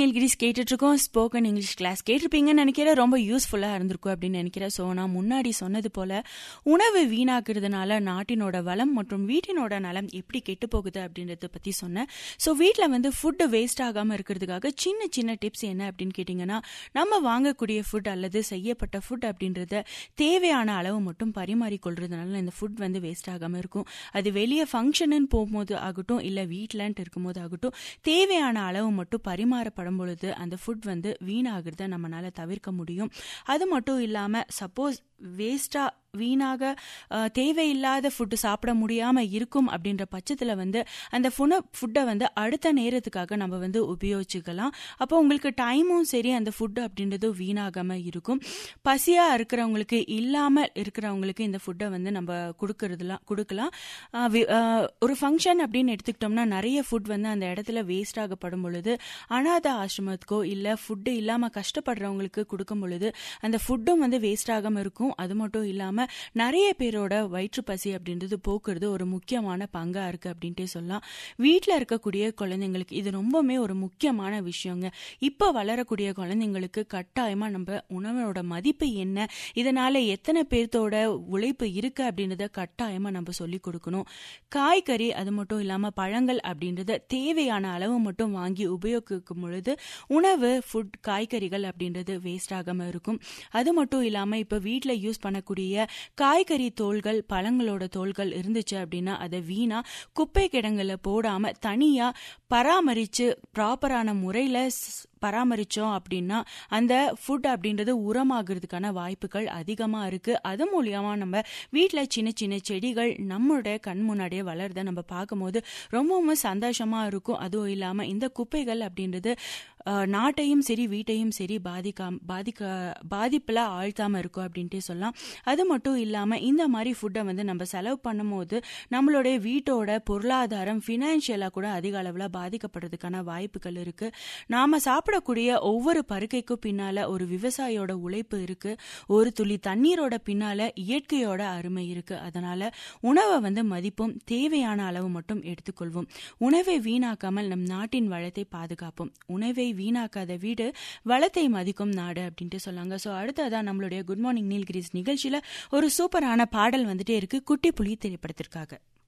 நீல்கிரிஸ் கேட்டுட்டு இருக்கோம் spoken English class கேட்டிருப்பீங்கன்னு நினைக்கிறேன் ரொம்ப யூஸ்ஃபுல்லாக இருந்திருக்கும் அப்படின்னு நினைக்கிறேன் ஸோ நான் முன்னாடி சொன்னது போல உணவு வீணாக்குறதுனால நாட்டினோட வளம் மற்றும் வீட்டினோட நலம் எப்படி கெட்டு போகுது அப்படின்றத பற்றி சொன்னேன் ஸோ வீட்டில் வந்து ஃபுட்டு வேஸ்ட் ஆகாமல் இருக்கிறதுக்காக சின்ன சின்ன டிப்ஸ் என்ன அப்படின்னு கேட்டிங்கன்னா நம்ம வாங்கக்கூடிய ஃபுட் அல்லது செய்யப்பட்ட ஃபுட் அப்படின்றத தேவையான அளவு மட்டும் பரிமாறிக்கொள்றதுனால இந்த ஃபுட் வந்து வேஸ்ட் ஆகாமல் இருக்கும் அது வெளியே ஃபங்க்ஷனுன்னு போகும்போது ஆகட்டும் இல்லை வீட்டிலன்ட்டு இருக்கும்போது ஆகட்டும் தேவையான அளவு மட்டும் பரிமாறப்படும் பொழுது அந்த ஃபுட் வந்து வீணாகிறத நம்மளால தவிர்க்க முடியும் அது மட்டும் இல்லாமல் சப்போஸ் வேஸ்டா வீணாக அஹ், தேவையில்லாத ஃபுட்டு சாப்பிட முடியாம இருக்கும் அப்படின்ற பட்சத்தில் வந்து அந்த ஃபுன ஃபுட்டை வந்து அடுத்த நேரத்துக்காக நம்ம வந்து உபயோகிச்சுக்கலாம் அப்போ உங்களுக்கு டைமும் சரி அந்த ஃபுட்டு அப்படின்றது வீணாகாம இருக்கும் பசியா இருக்கிறவங்களுக்கு இல்லாம இருக்கிறவங்களுக்கு இந்த ஃபுட்டை வந்து நம்ம கொடுக்கறதுலாம் கொடுக்கலாம் அஹ், வி- அஹ், ஒரு ஃபங்க்ஷன் அப்படின்னு எடுத்துக்கிட்டோம்னா நிறைய ஃபுட் வந்து அந்த இடத்துல வேஸ்ட் ஆகப்படும் பொழுது அனாத ஆசிரமத்துக்கோ இல்லை ஃபுட்டு இல்லாமல் கஷ்டப்படுறவங்களுக்கு கொடுக்கும் பொழுது அந்த ஃபுட்டும் வந்து வேஸ்ட் ஆகாமல் இருக்கும் அது மட்டும் இல்லாமல் நிறைய பேரோட வயிற்று பசி அப்படின்றது போக்குறது ஒரு முக்கியமான பங்காக இருக்குது அப்படின்ட்டே சொல்லலாம் வீட்டில் இருக்கக்கூடிய குழந்தைங்களுக்கு இது ரொம்பவுமே ஒரு முக்கியமான விஷயங்க இப்போ வளரக்கூடிய குழந்தைங்களுக்கு கட்டாயமாக நம்ம உணவோட மதிப்பு என்ன இதனால் எத்தனை பேர்த்தோட உழைப்பு இருக்குது அப்படின்றத கட்டாயமாக நம்ம சொல்லி கொடுக்கணும் காய்கறி அது மட்டும் இல்லாமல் பழங்கள் அப்படின்றத தேவையான அளவு மட்டும் வாங்கி உபயோகிக்கும் பொழுது உணவு ஃபுட் காய்கறிகள் அப்படின்றது வேஸ்ட் ஆகாமல் இருக்கும் அது மட்டும் இல்லாமல் இப்போ வீட்டில் யூஸ் பண்ணக்கூடிய காய்கறி தோள்கள் பழங்களோட தோள்கள் இருந்துச்சு அப்படின்னா அதை வீணா குப்பை கிடங்குல போடாமல் தனியாக பராமரித்து ப்ராப்பரான முறையில் பராமரித்தோம் அப்படின்னா அந்த ஃபுட் அப்படின்றது உரமாகிறதுக்கான வாய்ப்புகள் அதிகமாக இருக்குது அது மூலியமாக நம்ம வீட்டில் சின்ன சின்ன செடிகள் நம்மளோட கண் முன்னாடியே வளர்றதை நம்ம பார்க்கும்போது ரொம்பவும் சந்தோஷமாக இருக்கும் அதுவும் இல்லாமல் இந்த குப்பைகள் அப்படின்றது அஹ், நாட்டையும் சரி வீட்டையும் சரி பாதிக்கா பாதிக்க பாதிப்பில் ஆழ்த்தாமல் இருக்கும் அப்படின்ட்டே சொல்லலாம் அது மட்டும் இல்லாமல் இந்த மாதிரி ஃபுட்டை வந்து நம்ம செலவு பண்ணும்போது நம்மளுடைய வீட்டோட பொருளாதாரம் ஃபினான்ஷியலாக கூட அதிக அளவில் பாதிக்கப்படுறதுக்கான வாய்ப்புகள் இருக்குது நாம் சாப்பிடக்கூடிய ஒவ்வொரு பருக்கைக்கும் பின்னால் ஒரு விவசாயியோட உழைப்பு இருக்குது ஒரு துளி தண்ணீரோட பின்னால் இயற்கையோட அருமை இருக்குது அதனால் உணவை வந்து மதிப்பும் தேவையான அளவு மட்டும் எடுத்துக்கொள்வோம் உணவை வீணாக்காமல் நம் நாட்டின் வளத்தை பாதுகாப்போம் உணவை வீணாக்காத வீடு வளத்தை மதிக்கும் நாடு அப்படின்ட்டு சொல்லாங்க ஸோ அடுத்ததான் நம்மளுடைய குட் மார்னிங் நீல்கிரிஸ் நிகழ்ச்சியில் ஒரு சூப்பரான பாடல் வந்துட்டே இருக்கு குட்டி புலி திரைப்படத்திற்காக